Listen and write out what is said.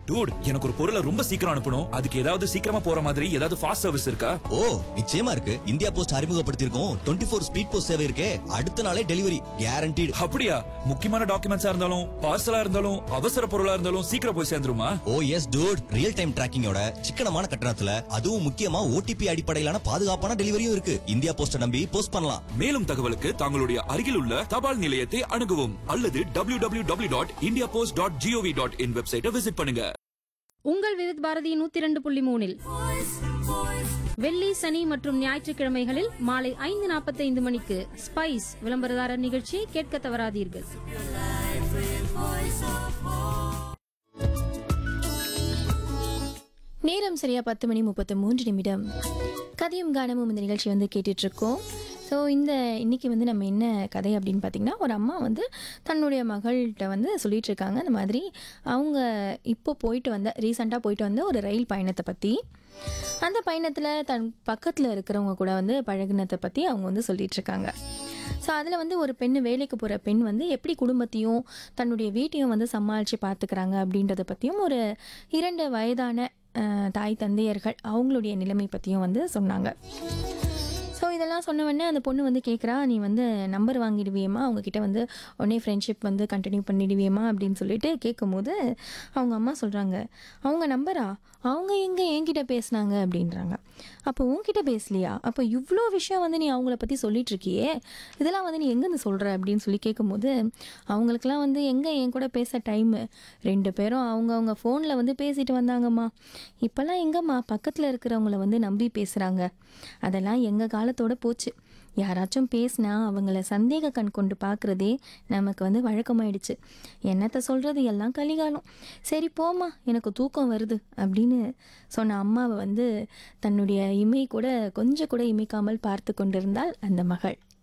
dude எனக்கு ஒரு பொருளை ரொம்ப சீக்கிரம் அனுப்பணும் அதுக்கு ஏதாவது சீக்கிரமா போற மாதிரி ஏதாவது ஃபாஸ்ட் சர்வீஸ் இருக்கா ஓ நிச்சயமா இருக்கு இந்தியா போஸ்ட் அறிமுகப்படுத்தியிருக்கோம் டுவெண்ட்டி ஃபோர் ஸ்பீட் போஸ்ட் சேவை இருக்கே அடுத்த நாளே டெலிவரி கேரண்டீடு அப்படியா முக்கியமான டாக்குமெண்ட்ஸா இருந்தாலும் பார்சலா இருந்தாலும் அவசர பொருளா இருந்தாலும் சீக்கிரம் போய் சேர்ந்துருமா oh yes dude real time டிராக்கிங்கோட சிக்கனமான கட்டணத்துல அதுவும் முக்கியமா ஓடிபி அடிப்படையிலான பாதுகாப்பான டெலிவரியும் இருக்கு இந்தியா போஸ்ட நம்பி போஸ்ட் பண்ணலாம் மேலும் தகவலுக்கு தங்களுடைய அருகில் உள்ள தபால் நிலையத்தை அணுகவும் அல்லது W W W dot India post dot GOV dot in வெப்சைட்டை விசிட் பண்ணுங்க உங்கள் விவித் பாரதி நூத்தி இரண்டு புள்ளி மூணில் வெள்ளி சனி மற்றும் ஞாயிற்றுக்கிழமைகளில் மாலை ஐந்து நாற்பத்தைந்து மணிக்கு ஸ்பைஸ் விளம்பரதாரர் நிகழ்ச்சியை கேட்க தவறாதீர்கள் நேரம் சரியா பத்து மணி முப்பத்து மூன்று நிமிடம் கதையும் கானமும் இந்த நிகழ்ச்சி வந்து கேட்டுட்டு இருக்கோம் ஸோ இந்த இன்னைக்கு வந்து நம்ம என்ன கதை அப்படின்னு பார்த்தீங்கன்னா ஒரு அம்மா வந்து தன்னுடைய மகள்கிட்ட வந்து சொல்லிட்டு இருக்காங்க இந்த மாதிரி அவங்க இப்போ போயிட்டு வந்த ரீசெண்டாக போயிட்டு வந்த ஒரு ரயில் பயணத்தை பற்றி அந்த பயணத்தில் தன் பக்கத்தில் இருக்கிறவங்க கூட வந்து பழகுனதை பற்றி அவங்க வந்து சொல்லிட்டு இருக்காங்க ஸோ அதில் வந்து ஒரு பெண் வேலைக்கு போகிற பெண் வந்து எப்படி குடும்பத்தையும் தன்னுடைய வீட்டையும் வந்து சமாளித்து பார்த்துக்கிறாங்க அப்படின்றத பற்றியும் ஒரு இரண்டு வயதான அஹ், தாய் தந்தையர்கள் அவங்களுடைய நிலைமை பற்றியும் வந்து சொன்னாங்க ஸோ இதெல்லாம் சொன்ன உடனே அந்த பொண்ணு வந்து கேட்குறா நீ வந்து நம்பர் வாங்கிடுவியம்மா அவங்கக்கிட்ட வந்து உடனே ஃப்ரெண்ட்ஷிப் வந்து கண்டினியூ பண்ணிடுவியம்மா அப்படின்னு சொல்லிட்டு கேட்கும்போது அவங்க அம்மா சொல்கிறாங்க அவங்க நம்பரா அவங்க எங்கே என்கிட்ட பேசுனாங்க அப்படின்றாங்க அப்போ உன்கிட்ட பேசலையா அப்போ இவ்வளோ விஷயம் வந்து நீ அவங்கள பற்றி சொல்லிட்டு இருக்கியே இதெல்லாம் வந்து நீ எங்கேருந்து சொல்கிற அப்படின்னு சொல்லி கேட்கும்போது அவங்களுக்குலாம் வந்து எங்கே என் கூட பேச டைமு ரெண்டு பேரும் அவங்கவுங்க ஃபோனில் வந்து பேசிட்டு வந்தாங்கம்மா இப்போல்லாம் எங்கம்மா பக்கத்தில் இருக்கிறவங்கள வந்து நம்பி பேசுகிறாங்க அதெல்லாம் எங்கள் காலத்தோட போச்சு யாராச்சும் பேசினா அவங்கள சந்தேக கண் கொண்டு பார்க்குறதே நமக்கு வந்து வழக்கமாயிடுச்சு என்னத்த சொல்கிறது எல்லாம் கலிகாலம் சரி போம்மா எனக்கு தூக்கம் வருது அப்படின்னு சொன்ன அம்மாவை வந்து தன்னுடைய இமை கூட கொஞ்சம் கூட இமைக்காமல் பார்த்து கொண்டிருந்தாள் அந்த மகள்